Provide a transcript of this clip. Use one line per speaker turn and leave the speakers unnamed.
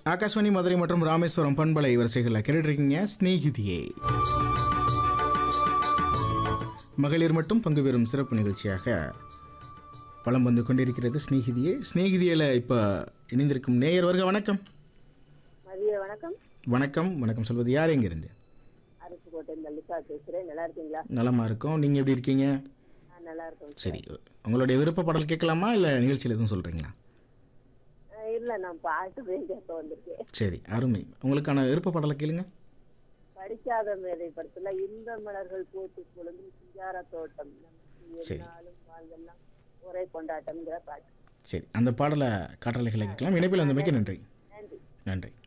ஆகாஷ்வாணி மதுரை மற்றும் ராமேஸ்வரம் பண்பலை வரிசைகளில் கேட்டுருக்கீங்க ஸ்நேகிதியே மகளிர் மட்டும் பங்கு பெறும் சிறப்பு நிகழ்ச்சியாக வலம் வந்து கொண்டிருக்கிறது ஸ்நேகிதியே ஸ்நேகிதியில் இப்போ இணைந்திருக்கும் நேயர் வருக வணக்கம்
மதிய வணக்கம்
வணக்கம் வணக்கம் சொல்வது யார் எங்கிருந்து
அருப்புக்கோட்டை மல்லிகா பேசுறேன் நல்லா இருக்கீங்களா
நலமா இருக்கோம் நீங்கள் எப்படி இருக்கீங்க
நான் நல்லா இருக்கேன்
சரி உங்களுடைய விருப்ப பாடல் கேட்கலாமா இல்லை நிகழ்ச்சியில் எதுவும் சொல்கிறீங்களா
அஹ் இல்ல நான் பாட்டு போய் கேட்க வந்திருக்கேன்
சரி அருமை உங்களுக்கான விருப்ப பாடலை கேளுங்க
படிக்காத மேதை படத்துல இன்ப மலர்கள் பூத்து குழுந்தும் சிங்கார தோட்டம் நமக்கு
சரி.
என்னாலும் வாழ்வெல்லாம் ஒரே கொண்டாட்டம்ங்கிற பாட்டு
சரி அந்த பாடலை காற்றலைகளை கேட்கலாம் இணைப்பில் வந்தமைக்கு நன்றி
நன்றி
நன்றி